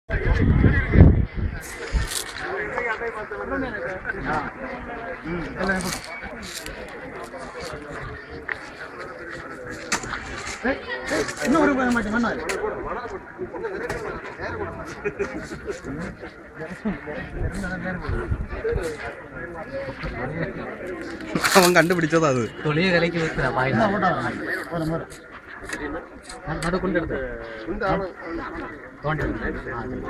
இன்னும் ஒரு மாட்டேன் மண்ணா அவன் கண்டுபிடிச்சதா அது தொழிய கலைக்கு வைக்கிற பாய் நடு கொண்டு எடுத்து தோண்டி எடுத்து. ஆ, சரி.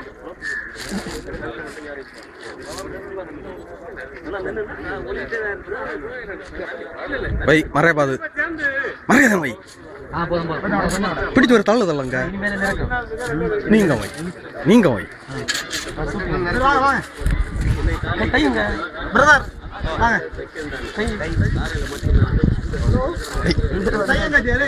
வை மறைய பாது மறையாத வை ஆ போதும் போதும் பிடிச்சு ஒரு தள்ள தள்ளங்க இனிமேல் நிறக்கும் நீங்க வை நீங்க வை வாங்க வாங்க கையுங்க பிரதர் வாங்க கை கையுங்க ஜெரி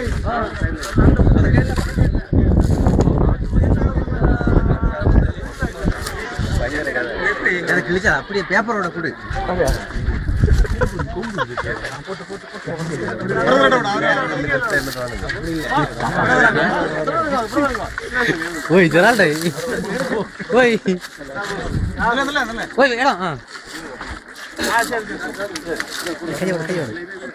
எனக்கு கிழிச்சா அப்படியே பேப்பரோட கொடு ஓய் ஜெரால்டே ஓய் இல்ல இல்ல இல்ல ஓய் இடம் ஆ கையோட கையோட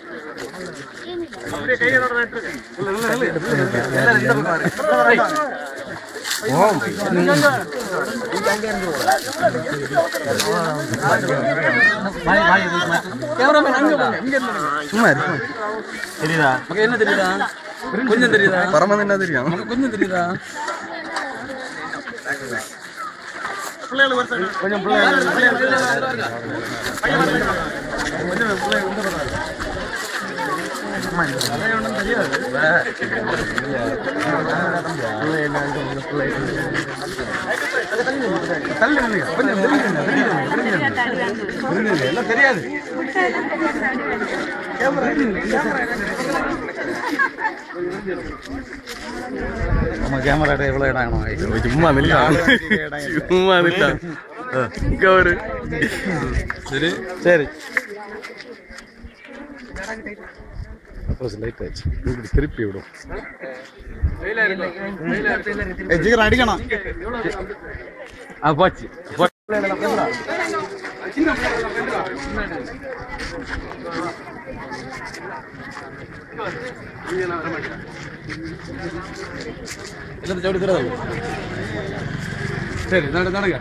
வாய் வாய் கேமராமேன் அங்க போங்க இங்க இருந்து சும்மா இருக்கும் தெரியுதா மக்க என்ன தெரியுதா கொஞ்சம் தெரியுதா பரமது என்ன தெரியும் கொஞ்சம் தெரியுதா பிள்ளைகள் வருது கொஞ்சம் பிள்ளைகள் நம்ம கேமரா எவ்வளோ இடம் வேணும் சும்மா நில்லா சும்மா நில்லா இங்க ஒரு சரி சரி லைட் ஆச்சு இப்படி திருப்பி விடும் ஜீரோ அடிக்கணும் ஆ போச்சு எல்லாத்தையும் ஜோடி தூரம் சரி நடு நடுங்க